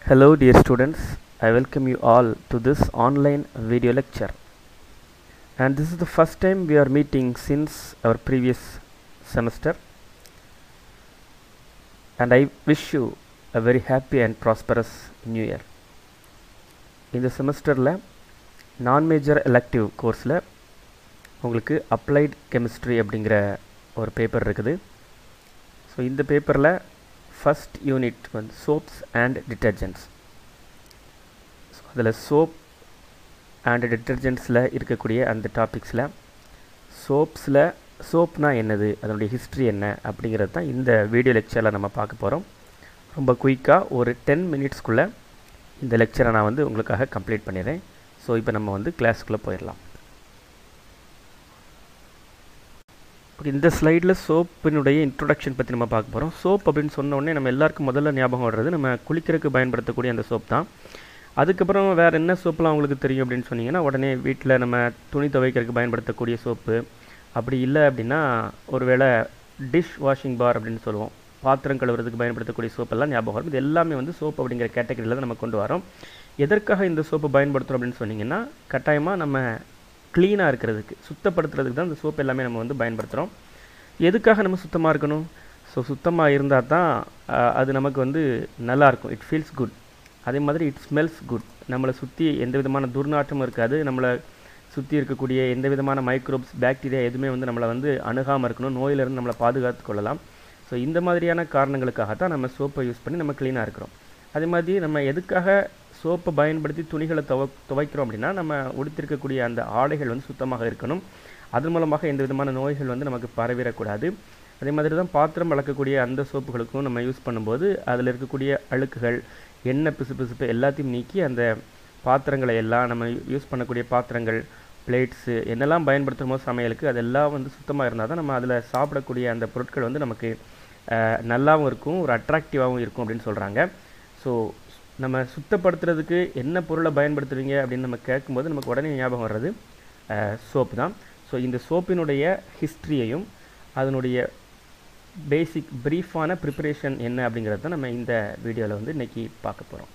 Hello dear students, I welcome you all to this online video lecture. And this is the first time we are meeting since our previous semester. And I wish you a very happy and prosperous new year. இந்த செமஸ்டரில் நான் major elective கோர்ஸில் உங்களுக்கு applied chemistry அப்படிங்கிற ஒரு paper இருக்குது so இந்த பேப்பரில் ஃபஸ்ட் யூனிட் வந்து சோப்ஸ் அண்ட் டிட்டர்ஜென்ட்ஸ் ஸோ அதில் சோப் அண்ட் டிட்டர்ஜென்ட்ஸில் இருக்கக்கூடிய அந்த டாபிக்ஸில் சோப்ஸில் சோப்னா என்னது அதனுடைய ஹிஸ்ட்ரி என்ன அப்படிங்கிறது தான் இந்த வீடியோ லெக்சரில் நம்ம பார்க்க போகிறோம் ரொம்ப குயிக்காக ஒரு டென் மினிட்ஸ்க்குள்ளே இந்த லெக்சரை நான் வந்து உங்களுக்காக கம்ப்ளீட் பண்ணிடுறேன் ஸோ இப்போ நம்ம வந்து கிளாஸுக்குள்ளே போயிடலாம் ஓகே இந்த ஸ்லைடில் சோப்பினுடைய இன்ட்ரொடக்ஷன் பற்றி நம்ம பார்க்க போகிறோம் சோப் அப்படின்னு சொன்ன உடனே நம்ம எல்லாருக்கும் முதல்ல ஞாபகம் வர்றது நம்ம குளிக்கிறதுக்கு பயன்படுத்தக்கூடிய அந்த சோப் தான் அதுக்கப்புறம் வேறு என்ன சோப்புலாம் உங்களுக்கு தெரியும் அப்படின்னு சொன்னீங்கன்னா உடனே வீட்டில் நம்ம துணி துவைக்கிறதுக்கு பயன்படுத்தக்கூடிய சோப்பு அப்படி இல்லை அப்படின்னா ஒருவேளை டிஷ் வாஷிங் பார் அப்படின்னு சொல்லுவோம் பாத்திரம் கழுவுறதுக்கு பயன்படுத்தக்கூடிய சோப்பெல்லாம் ஞாபகம் வரும் இது எல்லாமே வந்து சோப் அப்படிங்கிற கேட்டகரியில் தான் நம்ம கொண்டு வரோம் எதற்காக இந்த சோப்பு பயன்படுத்துகிறோம் அப்படின்னு சொன்னீங்கன்னா கட்டாயமாக நம்ம க்ளீனாக இருக்கிறதுக்கு சுத்தப்படுத்துறதுக்கு தான் இந்த சோப் எல்லாமே நம்ம வந்து பயன்படுத்துகிறோம் எதுக்காக நம்ம சுத்தமாக இருக்கணும் ஸோ சுத்தமாக இருந்தால் தான் அது நமக்கு வந்து நல்லாயிருக்கும் இட் ஃபீல்ஸ் குட் அதே மாதிரி இட் ஸ்மெல்ஸ் குட் நம்மளை சுற்றி எந்த விதமான துர்நாற்றமும் இருக்காது நம்மளை சுற்றி இருக்கக்கூடிய எந்த விதமான மைக்ரோப்ஸ் பாக்டீரியா எதுவுமே வந்து நம்மளை வந்து அணுகாமல் இருக்கணும் நோயிலிருந்து நம்மளை பாதுகாத்து கொள்ளலாம் ஸோ இந்த மாதிரியான காரணங்களுக்காக தான் நம்ம சோப்பை யூஸ் பண்ணி நம்ம க்ளீனாக இருக்கிறோம் அதே மாதிரி நம்ம எதுக்காக சோப்பை பயன்படுத்தி துணிகளை துவ துவைக்கிறோம் அப்படின்னா நம்ம உடுத்திருக்கக்கூடிய அந்த ஆடைகள் வந்து சுத்தமாக இருக்கணும் அதன் மூலமாக எந்த விதமான நோய்கள் வந்து நமக்கு பரவிடக்கூடாது அதே மாதிரி தான் பாத்திரம் வளர்க்கக்கூடிய அந்த சோப்புகளுக்கும் நம்ம யூஸ் பண்ணும்போது அதில் இருக்கக்கூடிய அழுக்குகள் எண்ணெய் பிசு பிசுப்பு எல்லாத்தையும் நீக்கி அந்த பாத்திரங்களை எல்லாம் நம்ம யூஸ் பண்ணக்கூடிய பாத்திரங்கள் பிளேட்ஸு என்னெல்லாம் பயன்படுத்துகிறோமோ சமையலுக்கு அதெல்லாம் வந்து சுத்தமாக இருந்தால் தான் நம்ம அதில் சாப்பிடக்கூடிய அந்த பொருட்கள் வந்து நமக்கு நல்லாவும் இருக்கும் ஒரு அட்ராக்டிவாகவும் இருக்கும் அப்படின்னு சொல்கிறாங்க ஸோ நம்ம சுத்தப்படுத்துறதுக்கு என்ன பொருளை பயன்படுத்துவீங்க அப்படின்னு நம்ம கேட்கும்போது நமக்கு உடனே ஞாபகம் வர்றது சோப்பு தான் ஸோ இந்த சோப்பினுடைய ஹிஸ்ட்ரியையும் அதனுடைய பேசிக் ப்ரீஃபான ப்ரிப்பரேஷன் என்ன அப்படிங்கிறது தான் நம்ம இந்த வீடியோவில் வந்து இன்றைக்கி பார்க்க போகிறோம்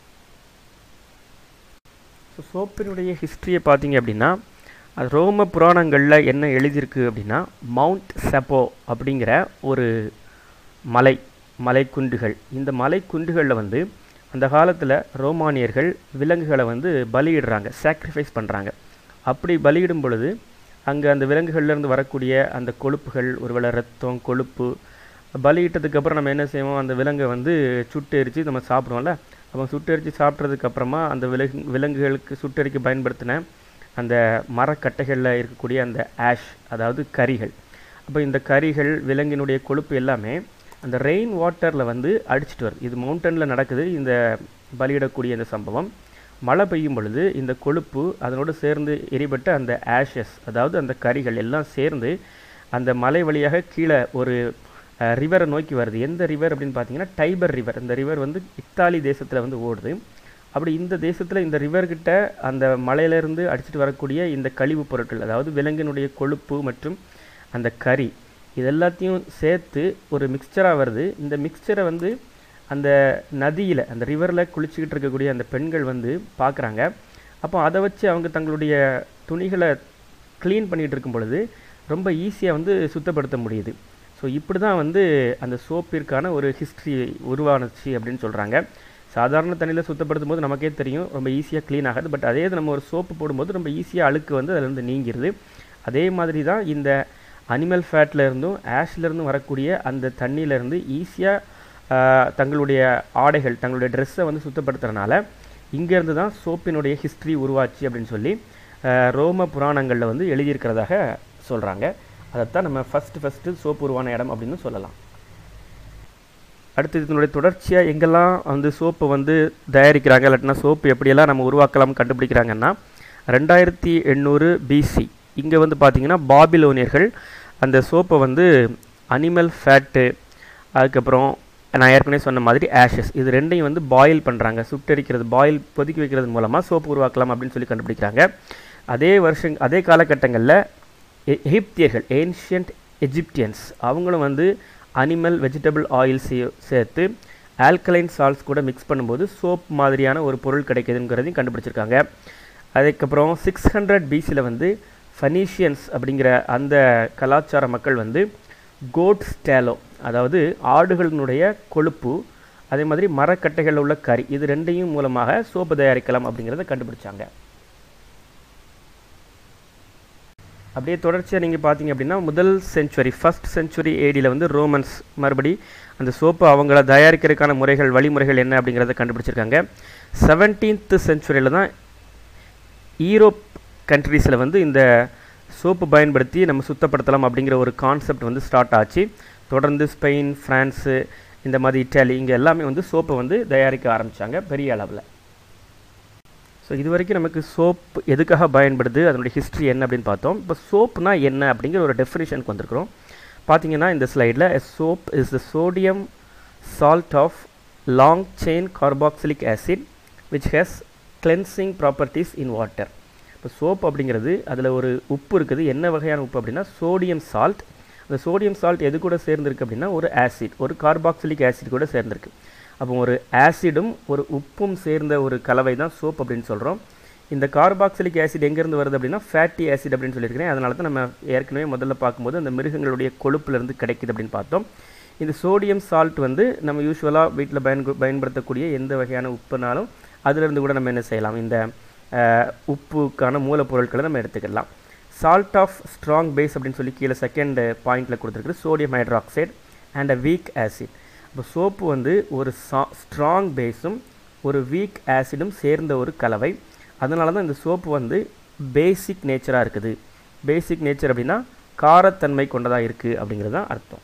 ஸோ சோப்பினுடைய ஹிஸ்ட்ரியை பார்த்தீங்க அப்படின்னா அது ரோம புராணங்களில் என்ன எழுதியிருக்கு அப்படின்னா மவுண்ட் செப்போ அப்படிங்கிற ஒரு மலை மலைக்குன்றுகள் இந்த மலைக்குன்றுகளில் வந்து அந்த காலத்தில் ரோமானியர்கள் விலங்குகளை வந்து பலியிடுறாங்க சாக்ரிஃபைஸ் பண்ணுறாங்க அப்படி பலியிடும் பொழுது அங்கே அந்த விலங்குகள்லேருந்து வரக்கூடிய அந்த கொழுப்புகள் ஒருவேளை ரத்தம் கொழுப்பு பலியிட்டதுக்கப்புறம் நம்ம என்ன செய்வோம் அந்த விலங்கை வந்து சுட்டெரித்து நம்ம சாப்பிடுவோம்ல அப்போ சுட்டெரித்து சாப்பிட்றதுக்கப்புறமா அந்த விலங்கு விலங்குகளுக்கு சுட்டெரிக்க பயன்படுத்தின அந்த மரக்கட்டைகளில் இருக்கக்கூடிய அந்த ஆஷ் அதாவது கரிகள் அப்போ இந்த கரிகள் விலங்கினுடைய கொழுப்பு எல்லாமே அந்த ரெயின் வாட்டரில் வந்து அடிச்சிட்டு வருது இது மவுண்டனில் நடக்குது இந்த பலியிடக்கூடிய இந்த சம்பவம் மழை பெய்யும் பொழுது இந்த கொழுப்பு அதனோடு சேர்ந்து எரிபட்ட அந்த ஆஷஸ் அதாவது அந்த கரிகள் எல்லாம் சேர்ந்து அந்த மலை வழியாக கீழே ஒரு ரிவரை நோக்கி வருது எந்த ரிவர் அப்படின்னு பார்த்தீங்கன்னா டைபர் ரிவர் இந்த ரிவர் வந்து இத்தாலி தேசத்தில் வந்து ஓடுது அப்படி இந்த தேசத்தில் இந்த ரிவர்கிட்ட அந்த மலையிலேருந்து அடிச்சிட்டு வரக்கூடிய இந்த கழிவுப் பொருட்கள் அதாவது விலங்கினுடைய கொழுப்பு மற்றும் அந்த கறி இது எல்லாத்தையும் சேர்த்து ஒரு மிக்சராக வருது இந்த மிக்சரை வந்து அந்த நதியில் அந்த ரிவரில் குளிச்சுக்கிட்டு இருக்கக்கூடிய அந்த பெண்கள் வந்து பார்க்குறாங்க அப்போ அதை வச்சு அவங்க தங்களுடைய துணிகளை க்ளீன் பண்ணிகிட்டு இருக்கும் பொழுது ரொம்ப ஈஸியாக வந்து சுத்தப்படுத்த முடியுது ஸோ இப்படி தான் வந்து அந்த சோப்பிற்கான ஒரு ஹிஸ்ட்ரி உருவானுச்சு அப்படின்னு சொல்கிறாங்க சாதாரண தண்ணியில் சுத்தப்படுத்தும் போது நமக்கே தெரியும் ரொம்ப ஈஸியாக க்ளீன் ஆகாது பட் அதே நம்ம ஒரு சோப்பு போடும்போது ரொம்ப ஈஸியாக அழுக்கு வந்து அதிலேருந்து நீங்கிருது அதே மாதிரி தான் இந்த அனிமல் ஃபேட்டில் இருந்தும் ஆஷ்லேருந்தும் வரக்கூடிய அந்த தண்ணியிலேருந்து ஈஸியாக தங்களுடைய ஆடைகள் தங்களுடைய ட்ரெஸ்ஸை வந்து சுத்தப்படுத்துறதுனால இங்கேருந்து தான் சோப்பினுடைய ஹிஸ்ட்ரி உருவாச்சு அப்படின்னு சொல்லி ரோம புராணங்களில் வந்து எழுதியிருக்கிறதாக சொல்கிறாங்க அதைத்தான் நம்ம ஃபஸ்ட்டு ஃபஸ்ட்டு சோப்பு உருவான இடம் அப்படின்னு சொல்லலாம் அடுத்து இதனுடைய தொடர்ச்சியாக எங்கெல்லாம் வந்து சோப்பு வந்து தயாரிக்கிறாங்க இல்லாட்டினா சோப்பு எப்படியெல்லாம் நம்ம உருவாக்கலாம் கண்டுபிடிக்கிறாங்கன்னா ரெண்டாயிரத்தி எண்ணூறு பிசி இங்கே வந்து பார்த்திங்கன்னா பாபிலோனியர்கள் அந்த சோப்பை வந்து அனிமல் ஃபேட்டு அதுக்கப்புறம் நான் ஏற்கனவே சொன்ன மாதிரி ஆஷஸ் இது ரெண்டையும் வந்து பாயில் பண்ணுறாங்க சுட்டரிக்கிறது பாயில் கொதிக்க வைக்கிறது மூலமாக சோப்பு உருவாக்கலாம் அப்படின்னு சொல்லி கண்டுபிடிக்கிறாங்க அதே வருஷம் அதே காலகட்டங்களில் எகிப்தியர்கள் ஏன்ஷியன்ட் எஜிப்தியன்ஸ் அவங்களும் வந்து அனிமல் வெஜிடபிள் ஆயில் சே சேர்த்து ஆல்கலைன் சால்ட்ஸ் கூட மிக்ஸ் பண்ணும்போது சோப் மாதிரியான ஒரு பொருள் கிடைக்குதுங்கிறதையும் கண்டுபிடிச்சிருக்காங்க அதுக்கப்புறம் சிக்ஸ் ஹண்ட்ரட் பிசியில் வந்து ஃபனீஷியன்ஸ் அப்படிங்கிற அந்த கலாச்சார மக்கள் வந்து கோட் ஸ்டேலோ அதாவது ஆடுகளினுடைய கொழுப்பு அதே மாதிரி மரக்கட்டைகளில் உள்ள கறி இது ரெண்டையும் மூலமாக சோப்பு தயாரிக்கலாம் அப்படிங்கிறத கண்டுபிடிச்சாங்க அப்படியே தொடர்ச்சியாக நீங்கள் பார்த்தீங்க அப்படின்னா முதல் செஞ்சுரி ஃபஸ்ட் செஞ்சுரி ஏடியில் வந்து ரோமன்ஸ் மறுபடி அந்த சோப்பு அவங்கள தயாரிக்கிறதுக்கான முறைகள் வழிமுறைகள் என்ன அப்படிங்கிறத கண்டுபிடிச்சிருக்காங்க செவன்டீன்த் செஞ்சுரியில் தான் ஈரோப் கண்ட்ரீஸில் வந்து இந்த சோப்பு பயன்படுத்தி நம்ம சுத்தப்படுத்தலாம் அப்படிங்கிற ஒரு கான்செப்ட் வந்து ஸ்டார்ட் ஆச்சு தொடர்ந்து ஸ்பெயின் ஃப்ரான்ஸு இந்த மாதிரி இட்டாலி இங்கே எல்லாமே வந்து சோப்பை வந்து தயாரிக்க ஆரம்பித்தாங்க பெரிய அளவில் ஸோ இது வரைக்கும் நமக்கு சோப் எதுக்காக பயன்படுது அதனுடைய ஹிஸ்ட்ரி என்ன அப்படின்னு பார்த்தோம் இப்போ சோப்னா என்ன அப்படிங்கிற ஒரு டெஃபினேஷனுக்கு வந்திருக்கிறோம் பார்த்தீங்கன்னா இந்த ஸ்லைடில் soap is the sodium salt of long chain carboxylic acid which has cleansing properties in water இப்போ சோப் அப்படிங்கிறது அதில் ஒரு உப்பு இருக்குது என்ன வகையான உப்பு அப்படின்னா சோடியம் சால்ட் அந்த சோடியம் சால்ட் எது கூட சேர்ந்துருக்கு அப்படின்னா ஒரு ஆசிட் ஒரு கார்பாக்சிலிக் ஆசிட் கூட சேர்ந்துருக்கு அப்போ ஒரு ஆசிடும் ஒரு உப்பும் சேர்ந்த ஒரு கலவை தான் சோப் அப்படின்னு சொல்கிறோம் இந்த கார்பாக்சிலிக் ஆசிட் எங்கேருந்து வருது அப்படின்னா ஃபேட்டி ஆசிட் அப்படின்னு சொல்லியிருக்கிறேன் அதனால தான் நம்ம ஏற்கனவே முதல்ல பார்க்கும்போது அந்த மிருகங்களுடைய கொழுப்புலேருந்து கிடைக்குது அப்படின்னு பார்த்தோம் இந்த சோடியம் சால்ட் வந்து நம்ம யூஸ்வலாக வீட்டில் பயன் பயன்படுத்தக்கூடிய எந்த வகையான உப்புனாலும் அதிலிருந்து கூட நம்ம என்ன செய்யலாம் இந்த உப்புக்கான மூலப்பொருட்களை நம்ம எடுத்துக்கலாம் சால்ட் ஆஃப் ஸ்ட்ராங் பேஸ் அப்படின்னு சொல்லி கீழே செகண்ட் பாயிண்டில் கொடுத்துருக்கு sodium hydroxide and a weak acid இப்போ சோப்பு வந்து ஒரு சா ஸ்ட்ராங் பேஸும் ஒரு வீக் ஆசிடும் சேர்ந்த ஒரு கலவை அதனால தான் இந்த சோப்பு வந்து பேசிக் நேச்சராக இருக்குது பேசிக் நேச்சர் அப்படின்னா காரத்தன்மை கொண்டதாக இருக்குது அப்படிங்கிறது தான் அர்த்தம்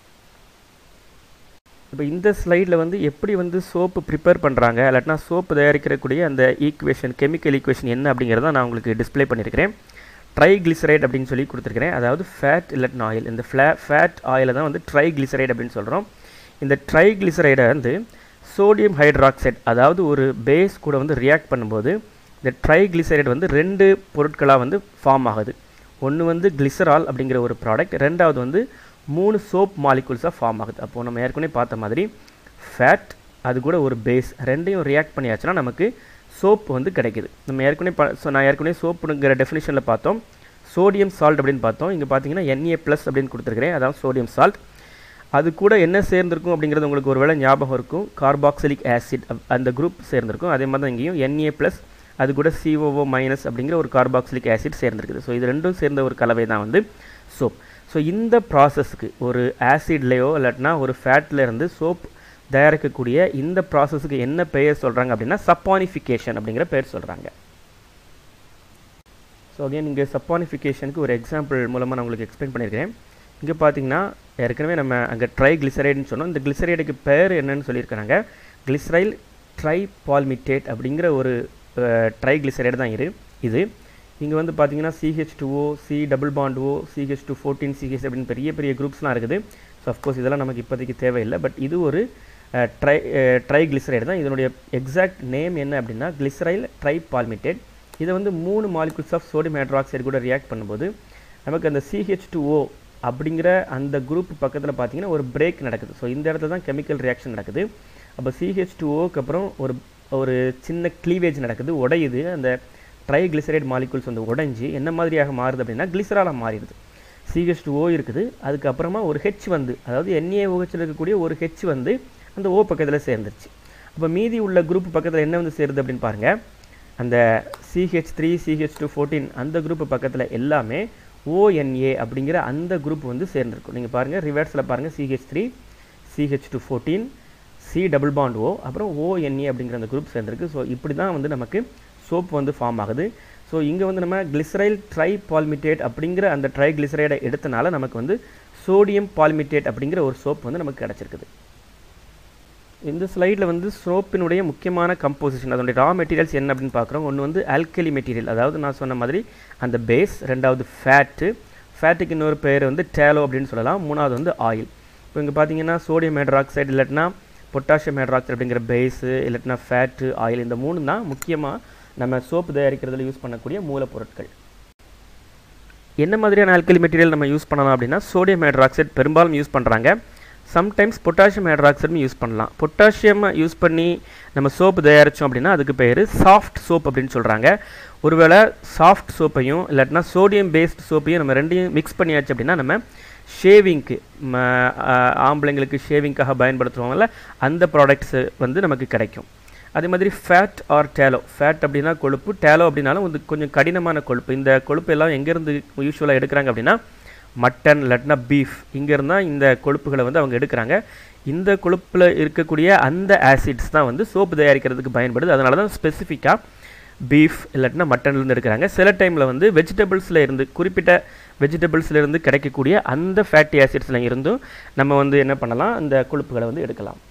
இப்போ இந்த ஸ்லைடில் வந்து எப்படி வந்து சோப்பு ப்ரிப்பேர் பண்ணுறாங்க இல்லாட்டினா சோப்பு தயாரிக்கிறக்கூடிய அந்த ஈக்குவேஷன் கெமிக்கல் ஈக்குவேஷன் என்ன அப்படிங்கிறத நான் உங்களுக்கு டிஸ்பிளே பண்ணியிருக்கிறேன் ட்ரைக்ளிசரைட் அப்படின்னு சொல்லி கொடுத்துருக்கிறேன் அதாவது ஃபேட் இல்லாட்டின் ஆயில் இந்த ஃப்ளா ஃபேட் ஆயிலை தான் வந்து ட்ரைக்ளிசரைட் அப்படின்னு சொல்கிறோம் இந்த ட்ரைக்ளிசரைடை வந்து சோடியம் ஹைட்ராக்சைடு அதாவது ஒரு பேஸ் கூட வந்து ரியாக்ட் பண்ணும்போது இந்த ட்ரைக்ளிசரைடு வந்து ரெண்டு பொருட்களாக வந்து ஃபார்ம் ஆகுது ஒன்று வந்து கிளிசரால் அப்படிங்கிற ஒரு ப்ராடக்ட் ரெண்டாவது வந்து மூணு சோப் மாலிகுல்ஸாக ஃபார்ம் ஆகுது அப்போது நம்ம ஏற்கனவே பார்த்த மாதிரி ஃபேட் அது கூட ஒரு பேஸ் ரெண்டையும் ரியாக்ட் பண்ணியாச்சுன்னா நமக்கு சோப் வந்து கிடைக்குது நம்ம ஏற்கனவே ப ஸோ நான் ஏற்கனவே சோப்புங்கிற டெஃபினேஷனில் பார்த்தோம் சோடியம் சால்ட் அப்படின்னு பார்த்தோம் இங்கே பார்த்தீங்கன்னா என்ஏ ப்ளஸ் அப்படின்னு கொடுத்துருக்கிறேன் அதான் சோடியம் சால்ட் அது கூட என்ன சேர்ந்திருக்கும் அப்படிங்கிறது உங்களுக்கு ஒரு வேளை ஞாபகம் இருக்கும் கார்பாக்சிலிக் ஆசிட் அந்த குரூப் சேர்ந்திருக்கும் அதே மாதிரி தான் இங்கேயும் என்ஏ ப்ளஸ் அது கூட சிஓஓ மைனஸ் அப்படிங்கிற ஒரு கார்பாக்சிலிக் ஆசிட் சேர்ந்துருக்குது ஸோ இது ரெண்டும் சேர்ந்த ஒரு கலவை தான் வந்து சோப் ஸோ இந்த ப்ராசஸ்க்கு ஒரு ஆசிட்லேயோ இல்லாட்டினா ஒரு ஃபேட்லேருந்து சோப் தயாரிக்கக்கூடிய இந்த ப்ராசஸுக்கு என்ன பெயர் சொல்கிறாங்க அப்படின்னா சப்பானிஃபிகேஷன் அப்படிங்கிற பெயர் சொல்கிறாங்க ஸோ அகைன் இங்கே சப்பானிஃபிகேஷனுக்கு ஒரு எக்ஸாம்பிள் மூலமாக நான் உங்களுக்கு எக்ஸ்பிளைன் பண்ணியிருக்கேன் இங்கே பார்த்தீங்கன்னா ஏற்கனவே நம்ம அங்கே ட்ரை கிளிசரைடுன்னு சொன்னோம் இந்த கிளிசரைடுக்கு பேர் என்னன்னு சொல்லியிருக்கிறாங்க கிளிசரைல் ட்ரை பால்மிட்டேட் அப்படிங்கிற ஒரு ட்ரை கிளிசரைடு தான் இரு இது இங்கே வந்து பார்த்தீங்கன்னா CH two O C double bond O CH two fourteen CH அப்படின்னு பெரிய பெரிய குரூப்ஸ்லாம் இருக்குது ஸோ அஃப்கோர்ஸ் இதெல்லாம் நமக்கு இப்போதைக்கு தேவையில்லை பட் இது ஒரு ட்ரை ட்ரை கிளிசரைடு தான் இதனுடைய எக்ஸாக்ட் நேம் என்ன அப்படின்னா கிளிசரைல் ட்ரை பால்மிட்டேட் இதை வந்து மூணு மாலிகுல்ஸ் ஆஃப் சோடியம் ஹைட்ராக்சைடு கூட ரியாக்ட் பண்ணும்போது நமக்கு அந்த சிஹெச் டூ ஓ அப்படிங்கிற அந்த குரூப் பக்கத்தில் பார்த்தீங்கன்னா ஒரு பிரேக் நடக்குது ஸோ இந்த இடத்துல தான் கெமிக்கல் ரியாக்ஷன் நடக்குது அப்போ சிஹெச் டூ ஓக்கு அப்புறம் ஒரு ஒரு சின்ன க்ளீவேஜ் நடக்குது உடையுது அந்த ட்ரைகிளிசரைட் மாலிகுல்ஸ் வந்து உடைஞ்சி என்ன மாதிரியாக மாறுது அப்படின்னா கிளிசராலாக மாறிடுது சிஹெச் டூ ஓ இருக்குது அதுக்கப்புறமா ஒரு ஹெச் வந்து அதாவது என்ஏஓஹெச்சில் இருக்கக்கூடிய ஒரு ஹெச் வந்து அந்த ஓ பக்கத்தில் சேர்ந்துருச்சு அப்போ மீதி உள்ள குரூப் பக்கத்தில் என்ன வந்து சேருது அப்படின்னு பாருங்கள் அந்த CH three CH two fourteen அந்த குரூப் பக்கத்தில் எல்லாமே ஓஎன்ஏ அப்படிங்கிற அந்த குரூப் வந்து சேர்ந்துருக்கும் நீங்கள் பாருங்கள் ரிவர்ஸில் பாருங்கள் CH three CH two fourteen C double bond O அப்புறம் ஓஎன்ஏ அப்படிங்கிற அந்த குரூப் சேர்ந்துருக்கு ஸோ இப்படி தான் வந்து நமக்கு சோப் வந்து ஃபார்ம் ஆகுது ஸோ இங்கே வந்து நம்ம கிளிசரைல் ட்ரை பால்மிட்டேட் அப்படிங்கிற அந்த ட்ரை கிளிசரைடை எடுத்தனால நமக்கு வந்து சோடியம் பால்மிட்டேட் அப்படிங்கிற ஒரு சோப் வந்து நமக்கு கிடச்சிருக்குது இந்த ஸ்லைடில் வந்து சோப்பினுடைய முக்கியமான கம்போசிஷன் அதனுடைய ரா மெட்டீரியல்ஸ் என்ன அப்படின்னு பார்க்குறோம் ஒன்று வந்து ஆல்கலி மெட்டீரியல் அதாவது நான் சொன்ன மாதிரி அந்த பேஸ் ரெண்டாவது ஃபேட்டு ஃபேட்டுக்கு இன்னொரு பேர் வந்து டேலோ அப்படின்னு சொல்லலாம் மூணாவது வந்து ஆயில் இப்போ இங்கே பார்த்தீங்கன்னா சோடியம் ஹைட்ராக்சைடு இல்லாட்டினா பொட்டாசியம் ஹைட்ராக்சைடு அப்படிங்கிற பேஸு இல்லாட்டினா ஃபேட்டு ஆயில் இந்த மூணு தான் முக்கியமாக நம்ம சோப்பு தயாரிக்கிறதுல யூஸ் பண்ணக்கூடிய மூலப்பொருட்கள் என்ன மாதிரியான ஆல்கலி மெட்டீரியல் நம்ம யூஸ் பண்ணலாம் அப்படின்னா சோடியம் ஹைட்ராக்சைடு பெரும்பாலும் யூஸ் பண்ணுறாங்க சம்டைம்ஸ் பொட்டாசியம் ஹைட்ராக்சைடும் யூஸ் பண்ணலாம் பொட்டாசியம் யூஸ் பண்ணி நம்ம சோப்பு தயாரித்தோம் அப்படின்னா அதுக்கு பேர் சாஃப்ட் சோப் அப்படின்னு சொல்கிறாங்க ஒருவேளை சாஃப்ட் சோப்பையும் இல்லாட்டினா சோடியம் பேஸ்ட் சோப்பையும் நம்ம ரெண்டையும் மிக்ஸ் பண்ணியாச்சு அப்படின்னா நம்ம ஷேவிங்க்கு ஆம்பளைங்களுக்கு ஷேவிங்க்காக பயன்படுத்துவாங்கல்ல அந்த ப்ராடக்ட்ஸு வந்து நமக்கு கிடைக்கும் அதே மாதிரி ஃபேட் ஆர் டேலோ ஃபேட் அப்படின்னா கொழுப்பு டேலோ அப்படின்னாலும் வந்து கொஞ்சம் கடினமான கொழுப்பு இந்த கொழுப்பு எல்லாம் எங்கேருந்து யூஸ்வலாக எடுக்கிறாங்க அப்படின்னா மட்டன் இல்லாட்டினா பீஃப் இங்கேருந்து தான் இந்த கொழுப்புகளை வந்து அவங்க எடுக்கிறாங்க இந்த கொழுப்பில் இருக்கக்கூடிய அந்த ஆசிட்ஸ் தான் வந்து சோப்பு தயாரிக்கிறதுக்கு பயன்படுது அதனால தான் ஸ்பெசிஃபிக்காக பீஃப் இல்லாட்டினா மட்டன்லேருந்து எடுக்கிறாங்க சில டைமில் வந்து வெஜிடபிள்ஸில் இருந்து குறிப்பிட்ட வெஜிடபிள்ஸில் இருந்து கிடைக்கக்கூடிய அந்த ஃபேட்டி ஆசிட்ஸில் இருந்தும் நம்ம வந்து என்ன பண்ணலாம் அந்த கொழுப்புகளை வந்து எடுக்கலாம்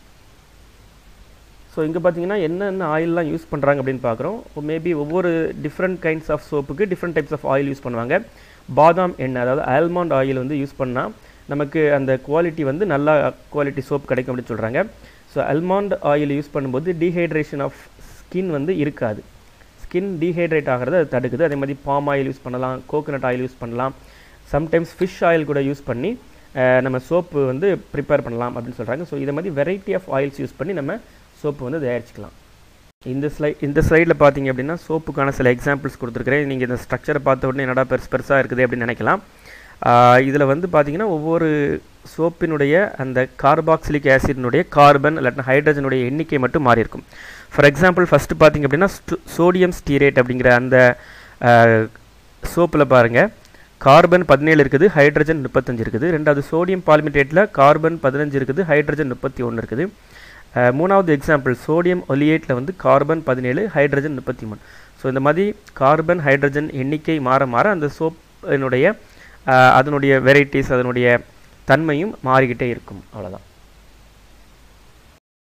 ஸோ இங்கே பார்த்தீங்கன்னா என்னென்ன ஆயிலெலாம் யூஸ் பண்ணுறாங்க அப்படின்னு பார்க்குறோம் மேபி ஒவ்வொரு டிஃப்ரெண்ட் கைண்ட்ஸ் ஆஃப் சோப்புக்கு different types of oil use பண்ணுவாங்க பாதாம் எண்ணெய் அதாவது ஆல்மண்ட் ஆயில் வந்து யூஸ் பண்ணால் நமக்கு அந்த குவாலிட்டி வந்து நல்லா குவாலிட்டி சோப் கிடைக்கும் அப்படின்னு சொல்கிறாங்க ஸோ அல்மாண்ட் ஆயில் யூஸ் பண்ணும்போது டீஹைட்ரேஷன் ஆஃப் ஸ்கின் வந்து இருக்காது ஸ்கின் டீஹைட்ரேட் ஆகிறத அது தடுக்குது அதே மாதிரி பாம் ஆயில் யூஸ் பண்ணலாம் கோகோனட் ஆயில் யூஸ் பண்ணலாம் சம்டைம்ஸ் ஃபிஷ் ஆயில் கூட யூஸ் பண்ணி நம்ம சோப்பு வந்து ப்ரிப்பேர் பண்ணலாம் அப்படின்னு சொல்கிறாங்க ஸோ இதை மாதிரி வெரைட்டி ஆஃப் ஆயில்ஸ் யூஸ் பண்ணி நம்ம சோப்பு வந்து தயாரிச்சிக்கலாம் இந்த ஸ்லை இந்த ஸ்லைடில் பார்த்தீங்க அப்படின்னா சோப்புக்கான சில எக்ஸாம்பிள்ஸ் கொடுத்துருக்குறேன் நீங்கள் இந்த ஸ்ட்ரக்சரை பார்த்த உடனே என்னடா பெருசு பெருசாக இருக்குது அப்படின்னு நினைக்கலாம் இதில் வந்து பார்த்தீங்கன்னா ஒவ்வொரு சோப்பினுடைய அந்த கார்பாக்சிலிக் ஆசிடினுடைய கார்பன் இல்லாட்டினா ஹைட்ரஜனுடைய எண்ணிக்கை மட்டும் மாறி இருக்கும் ஃபார் எக்ஸாம்பிள் ஃபஸ்ட்டு பார்த்தீங்க அப்படின்னா சோடியம் ஸ்டீரேட் அப்படிங்கிற அந்த சோப்பில் பாருங்கள் கார்பன் பதினேழு இருக்குது ஹைட்ரஜன் முப்பத்தஞ்சு இருக்குது ரெண்டாவது சோடியம் பாலிமிட்டேட்டில் கார்பன் பதினஞ்சு இருக்குது ஹைட்ரஜன் முப்பத்தி ஒன்று இருக்குது மூணாவது எக்ஸாம்பிள் சோடியம் ஒலியேட்டில் வந்து கார்பன் பதினேழு ஹைட்ரஜன் முப்பத்தி மூணு ஸோ இந்த மாதிரி கார்பன் ஹைட்ரஜன் எண்ணிக்கை மாற மாற அந்த சோப்பினுடைய அதனுடைய வெரைட்டிஸ் அதனுடைய தன்மையும் மாறிக்கிட்டே இருக்கும் அவ்வளோதான்